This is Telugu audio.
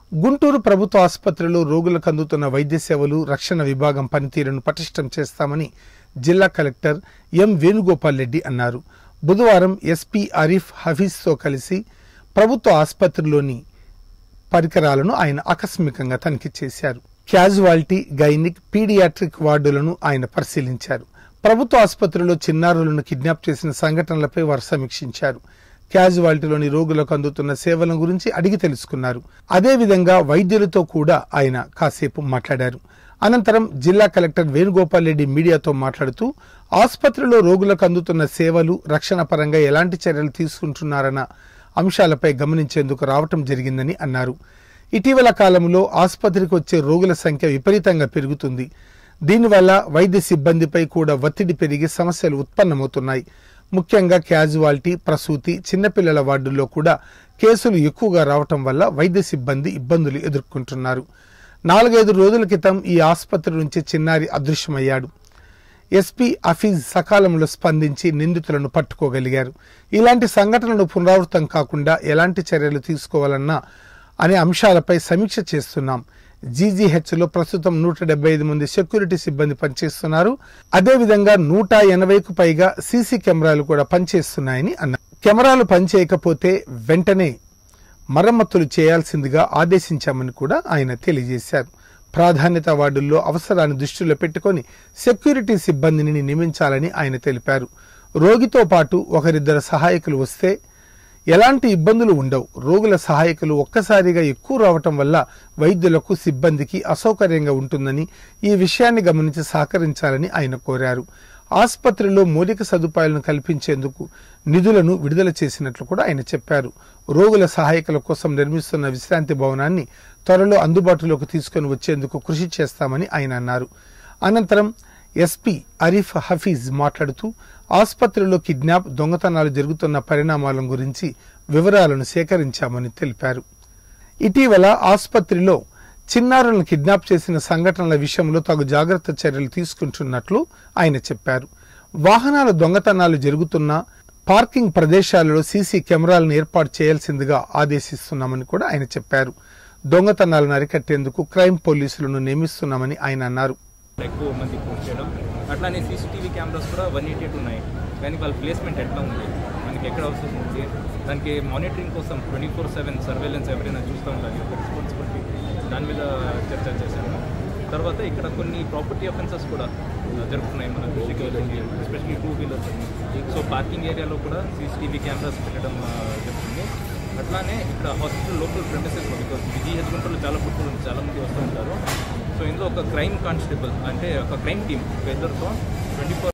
గుంటూరు ప్రభుత్వ ఆసుపత్రిలో రోగులకు అందుతున్న వైద్య సేవలు రక్షణ విభాగం పనితీరును పటిష్టం చేస్తామని జిల్లా కలెక్టర్ ఎం వేణుగోపాల్ రెడ్డి అన్నారు బుధవారం ఎస్పీ అరీఫ్ హఫీజ్తో కలిసి ప్రభుత్వ ఆసుపత్రిలోని పరికరాలను ఆయన ఆకస్మికంగా తనిఖీ చేశారు క్యాజువాలిటీ గైనిక్ పీడియాట్రిక్ వార్డులను ఆయన పరిశీలించారు ప్రభుత్వ ఆసుపత్రిలో చిన్నారులను కిడ్నాప్ చేసిన సంఘటనలపై వారు సమీక్షించారు క్యాజువాలిటీలోని రోగులకు అందుతున్న సేవల గురించి అడిగి తెలుసుకున్నారు అదేవిధంగా వైద్యులతో కూడా ఆయన కాసేపు మాట్లాడారు అనంతరం జిల్లా కలెక్టర్ వేణుగోపాల్ రెడ్డి మీడియాతో మాట్లాడుతూ ఆసుపత్రిలో రోగులకు అందుతున్న సేవలు రక్షణ పరంగా ఎలాంటి చర్యలు తీసుకుంటున్నారన్న అంశాలపై గమనించేందుకు రావటం జరిగిందని అన్నారు ఇటీవల కాలంలో ఆసుపత్రికి వచ్చే రోగుల సంఖ్య విపరీతంగా పెరుగుతుంది దీనివల్ల వైద్య సిబ్బందిపై కూడా ఒత్తిడి పెరిగి సమస్యలు ఉత్పన్నమవుతున్నాయి ముఖ్యంగా క్యాజువాలిటీ ప్రసూతి చిన్నపిల్లల వార్డుల్లో కూడా కేసులు ఎక్కువగా రావటం వల్ల వైద్య సిబ్బంది ఇబ్బందులు ఎదుర్కొంటున్నారు నాలుగైదు రోజుల క్రితం ఈ ఆసుపత్రి నుంచి చిన్నారి అదృశ్యమయ్యాడు ఎస్పీ అఫీజ్ సకాలంలో స్పందించి నిందితులను పట్టుకోగలిగారు ఇలాంటి సంఘటనలు పునరావృతం కాకుండా ఎలాంటి చర్యలు తీసుకోవాలన్నా అనే అంశాలపై సమీక్ష చేస్తున్నాం జీజీహెచ్లో ప్రస్తుతం నూట డెబ్బై ఐదు మంది సెక్యూరిటీ సిబ్బంది పనిచేస్తున్నారు అదేవిధంగా నూట ఎనభైకు పైగా సీసీ కెమెరాలు కూడా పనిచేస్తున్నాయని అన్నారు కెమెరాలు పనిచేయకపోతే వెంటనే మరమ్మతులు చేయాల్సిందిగా ఆదేశించామని కూడా ఆయన తెలియజేశారు ప్రాధాన్యత వార్డుల్లో అవసరాన్ని దృష్టిలో పెట్టుకొని సెక్యూరిటీ సిబ్బందిని నియమించాలని ఆయన తెలిపారు రోగితో పాటు ఒకరిద్దరు సహాయకులు వస్తే ఎలాంటి ఇబ్బందులు ఉండవు రోగుల సహాయకులు ఒక్కసారిగా ఎక్కువ రావటం వల్ల వైద్యులకు సిబ్బందికి అసౌకర్యంగా ఉంటుందని ఈ విషయాన్ని గమనించి సహకరించాలని ఆయన కోరారు ఆసుపత్రిలో మౌలిక సదుపాయాలను కల్పించేందుకు నిధులను విడుదల చేసినట్లు కూడా ఆయన చెప్పారు రోగుల సహాయకుల కోసం నిర్మిస్తున్న విశ్రాంతి భవనాన్ని త్వరలో అందుబాటులోకి తీసుకొని వచ్చేందుకు కృషి చేస్తామని ఆయన అన్నారు అనంతరం ఎస్పీ అరీఫ్ హఫీజ్ మాట్లాడుతూ ఆసుపత్రిలో కిడ్నాప్ దొంగతనాలు జరుగుతున్న పరిణామాల గురించి వివరాలను సేకరించామని తెలిపారు ఇటీవల ఆసుపత్రిలో చిన్నారులను కిడ్నాప్ చేసిన సంఘటనల విషయంలో తగు జాగ్రత్త చర్యలు తీసుకుంటున్నట్లు ఆయన చెప్పారు వాహనాల దొంగతనాలు జరుగుతున్న పార్కింగ్ ప్రదేశాలలో సీసీ కెమెరాలను ఏర్పాటు చేయాల్సిందిగా ఆదేశిస్తున్నామని కూడా ఆయన చెప్పారు దొంగతనాలను అరికట్టేందుకు క్రైమ్ పోలీసులను నియమిస్తున్నామని ఆయన అన్నారు ఎక్కువ మంది పోస్ట్ చేయడం అట్లానే సీసీటీవీ కెమెరాస్ కూడా వన్ ఎయిటీ ఎయిట్ ఉన్నాయి కానీ వాళ్ళ ప్లేస్మెంట్ ఎట్లా ఉంది మనకి ఎక్కడ అవసరం ఉంది దానికి మానిటరింగ్ కోసం ట్వంటీ ఫోర్ సెవెన్ సర్వేలెన్స్ ఎవరైనా చూస్తూ ఉండాలి ఒక రెస్పాన్సిబిలిటీ దాని మీద చర్చ చేశాను తర్వాత ఇక్కడ కొన్ని ప్రాపర్టీ అఫెన్సెస్ కూడా జరుగుతున్నాయి మన దృష్టికి వెళ్ళింది especially two wheelers so parking ఏరియాలో కూడా సీసీటీవీ కెమెరాస్ పెట్టడం ఆ, జరుగుతుంది అట్లానే ఇక్కడ హాస్పిటల్ లోకల్ ప్రెమిసెస్లో బికాస్ విజీహెచ్ గుంటలో చాలా పుట్టులు ఉంది చాలా మంది వస్తూ ఉంటారు సో ఇందులో ఒక క్రైమ్ కానిస్టేబుల్ అంటే ఒక క్రైమ్ టీమ్ ఇద్దరితో ట్వంటీ ఫోర్